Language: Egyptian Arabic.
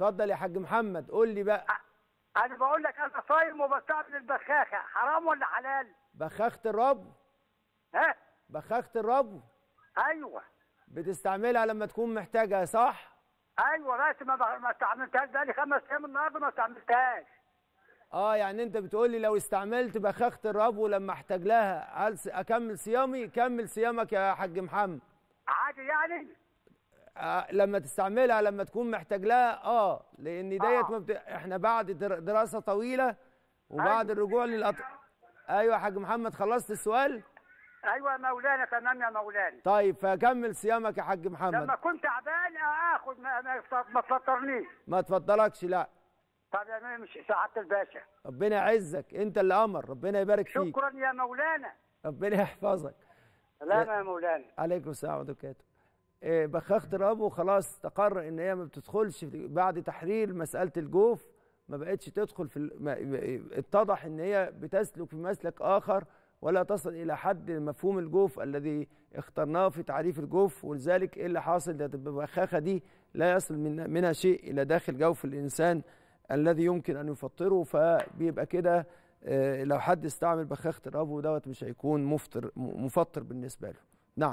اتفضل يا حاج محمد قول لي بقى انا بقول لك انا صايم وبستعمل البخاخه حرام ولا حلال بخاخة الرب ها بخاخة الرب ايوه بتستعملها لما تكون محتاجها صح ايوه بس ما بق- ما استعملتهاش بقالي خمس ايام النهارده ما استعملتهاش اه يعني انت بتقول لي لو استعملت بخاخة الرب ولما احتاج لها هل س- اكمل صيامي كمل صيامك يا حاج محمد عادي يعني آه لما تستعملها لما تكون محتاج لها اه لان ديت آه. ما بت... احنا بعد در- دراسة طويلة وبعد أيوة. الرجوع للأط... ايوه يا حاج محمد خلصت السؤال ايوه يا مولانا تمام يا مولانا طيب فكمل صيامك يا حاج محمد لما كنت تعبان اخد ما ما, ما تفطرنيش ما تفضلكش لا طب يا مين مش سعاده الباشا ربنا يعزك انت اللي امر ربنا يبارك فيك شكرا يا مولانا ربنا يحفظك سلام يا مولانا عليكم السلام ورحمه الله وبركاته إيه، بخاخة الرب وخلاص استقر ان هي ما بتدخلش في- بعد تحرير مساله الجوف ما بقتش تدخل في ال- ما- ما- اتضح ان هي بتسلك في مسلك اخر ولا تصل الى حد مفهوم الجوف الذي اخترناه في تعريف الجوف ولذلك ايه اللي حاصل ده البخاخه دي لا يصل من منها شيء الى داخل جوف الانسان الذي يمكن ان يفطره فبيبقى كده آه، لو حد استعمل بخاخة الرب دوت مش هيكون مفطر م- مفطر بالنسبه له